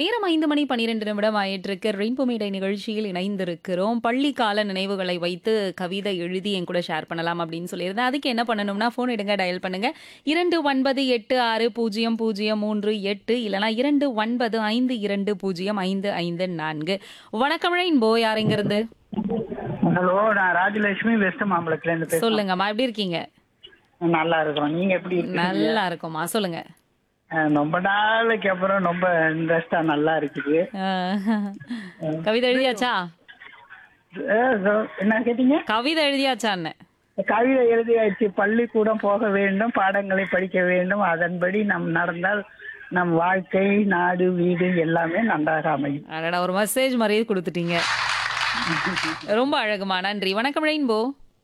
நேரம் ஐந்து மணி பன்னிரெண்டு நிமிடம் ஆயிட்டிருக்கு ரெயின்போ மேடை நிகழ்ச்சியில் இணைந்திருக்கிறோம் பள்ளி கால நினைவுகளை வைத்து கவிதை எழுதி என் கூட ஷேர் பண்ணலாம் அப்படின்னு சொல்லியிருந்தேன் அதுக்கு என்ன பண்ணணும்னா ஃபோன் எடுங்க டயல் பண்ணுங்க இரண்டு ஒன்பது எட்டு ஆறு பூஜ்ஜியம் பூஜ்ஜியம் மூன்று எட்டு இல்லைனா இரண்டு ஒன்பது ஐந்து இரண்டு பூஜ்ஜியம் ஐந்து ஐந்து நான்கு வணக்கம் ரெயின்போ யார் இங்கிருந்து ஹலோ நான் ராஜலட்சுமி வெஸ்ட் மாம்பலத்துல இருந்து பேசுறேன் சொல்லுங்கம்மா எப்படி இருக்கீங்க நல்லா இருக்கிறோம் நீங்க எப்படி இருக்கீங்க நல்லா இருக்கும்மா சொல்லுங்க அஹ் ரொம்ப நாளைக்கு அப்புறம் ரொம்ப இன்ட்ரெஸ்டா நல்லா இருக்குது அஹ், கவிதை எழுதியாச்சா அஹ் so- என்ன கேட்டீங்க கவிதை எழுதியாச்சான்னு கவிதை எழுதியாச்சு பள்ளிக்கூடம் போக வேண்டும் பாடங்களை படிக்க வேண்டும் அதன்படி நம் நடந்தால் நம் வாழ்க்கை நாடு வீடு எல்லாமே நன்றாக அமையும் அடடா ஒரு மெசேஜ் மாதிரியே கொடுத்துட்டீங்க ரொம்ப அழகுமா நன்றி வணக்கம் ரெயின்போ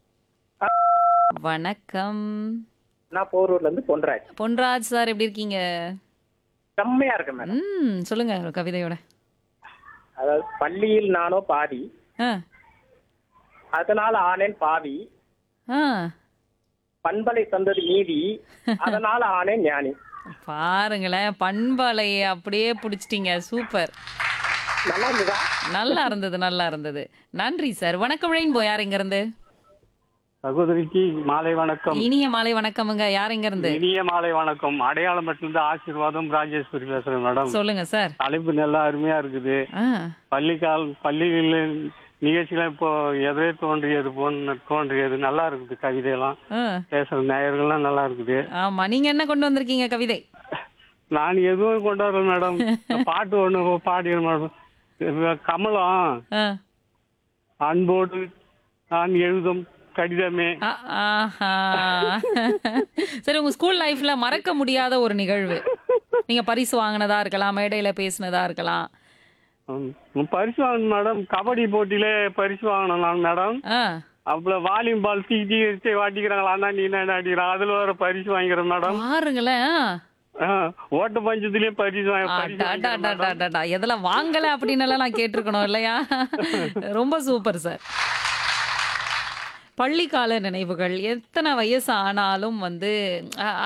வணக்கம் நான் போரூர்ல இருந்து பொன்ராஜ் பொன்ராஜ் சார் எப்படி இருக்கீங்க செம்மையா இருக்கு மேடம் ம் சொல்லுங்க ஒரு கவிதையோட அதாவது பள்ளியில் நானோ பாதி ஆ அதனால ஆனேன் பாவி ஆ பண்பலை தந்தது நீதி அதனால ஆனேன் ஞானி பாருங்களேன் பண்பலையை அப்படியே பிடிச்சிட்டீங்க சூப்பர் நல்லா இருந்ததா நல்லா இருந்தது நல்லா இருந்தது நன்றி சார் வணக்கம் ரெயின்போ யார் இங்க இருந்து சகோதரிக்கு மாலை வணக்கம் இனிய மாலை வணக்கமுங்க யார் இங்க இருந்து இனிய மாலை வணக்கம் அடையாளம் மட்டும்தான் ஆசீர்வாதம் ராஜேஸ்வரி பேசுறேன் மேடம் சொல்லுங்க சார் தலைப்பு நல்லா அருமையா இருக்குது ஆ பள்ளிக்கால் பள்ளிகளில் நிகழ்ச்சிகள் இப்போ எதே தோன்றியது போன தோன்றியது நல்லா இருக்குது கவிதையெல்லாம் ஆ பேசுற நேயர்கள்லாம் நல்லா இருக்குது ஆமா நீங்க என்ன கொண்டு வந்திருக்கீங்க கவிதை நான் எதுவும் கொண்டு வரல மேடம் பாட்டு ஒண்ணு பாடிடுறேன் மேடம் கமலம் ஆ அன்போடு நான் எழுதும் கடிதமே ஆ, ஆஹா. சரி உங்க ஸ்கூல் லைஃப்ல மறக்க முடியாத ஒரு நிகழ்வு நீங்க பரிசு வாங்கினதா இருக்கலாம் மேடையில பேசினதா இருக்கலாம் ம், பரிசு வாங்கணும் மேடம் கபடி போட்டியில பரிசு வாங்கினேன் நான் மேடம் ஆ அப்புறம் வாலிபால் தீ தீ வாட்டிக்கிறாங்களா அண்ணா நீ என்ன அடிக்கிறான் அதுல வேற பரிசு வாங்கிக்கிறேன் மேடம் பாருங்களேன் ஆ, ஓட்ட பஞ்சத்துலயும் பரிசு வாங்கி பரிசு வாங்கிக்கிறேன் மேடம். அடாடாடாடாடா. எதெல்லாம் வாங்கல அப்படின்னு எல்லாம் நான் கேட்டிருக்கணும் இல்லையா ரொம்ப சூப்பர் சார் பள்ளிக்கால நினைவுகள் எத்தனை வயசு ஆனாலும் வந்து அ-